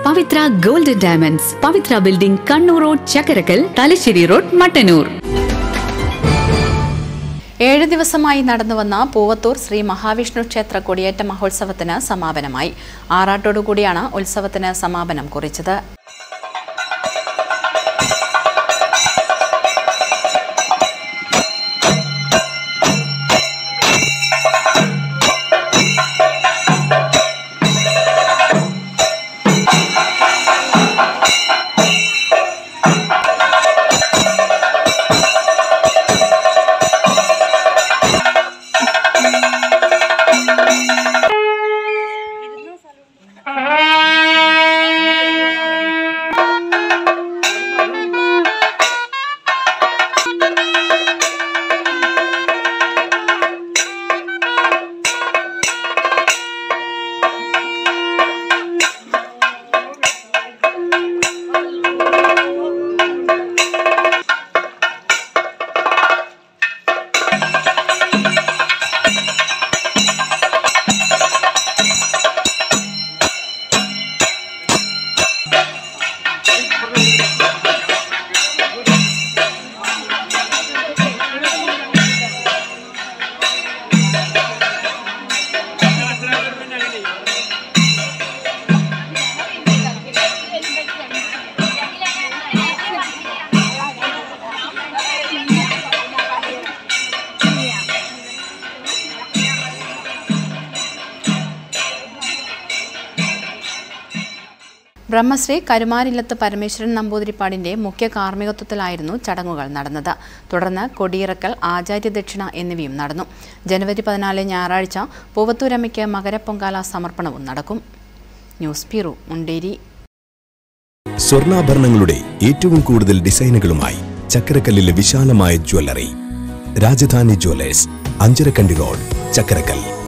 പവിത്ര golden diamonds Pavithra building Kannur road Chakkarakkal Thalassery road Mattannur ഏഴ് ദിവസമായി നടന്നുവന്ന പൂവത്തൂർ ശ്രീ മഹാവിഷ്ണു ക്ഷേത്ര കൊടിയേറ്റ മഹോത്സവത്തിന് സമാപനമായി ആറാട്ടോടുകൂടിയാണ് ഉത്സവത്തിന് സമാപനം കുറിച്ചത് ബ്രഹ്മശ്രീ കരുമാനില്ലത്ത് പരമേശ്വരൻ നമ്പൂതിരിപ്പാടിന്റെ മുഖ്യ കാർമ്മികത്വത്തിലായിരുന്നു ചടങ്ങുകൾ നടന്നത് തുടർന്ന് കൊടിയിറക്കൽ ആചാര്യദക്ഷിണ എന്നിവയും നടന്നു ജനുവരി പതിനാല് ഞായറാഴ്ച പൂവത്തൂരമ്മയ്ക്ക് മകരപ്പൊങ്കാല സമർപ്പണവും നടക്കും ന്യൂസ് ബ്യൂറോ മുണ്ടേരി സ്വർണ്ണാഭരണങ്ങളുടെ ഏറ്റവും കൂടുതൽ ഡിസൈനുകളുമായി ചക്കരക്കല്ലിലെ വിശാലമായ jewellery Rajadhani jewellers Anjarakandy road Chakkarakkal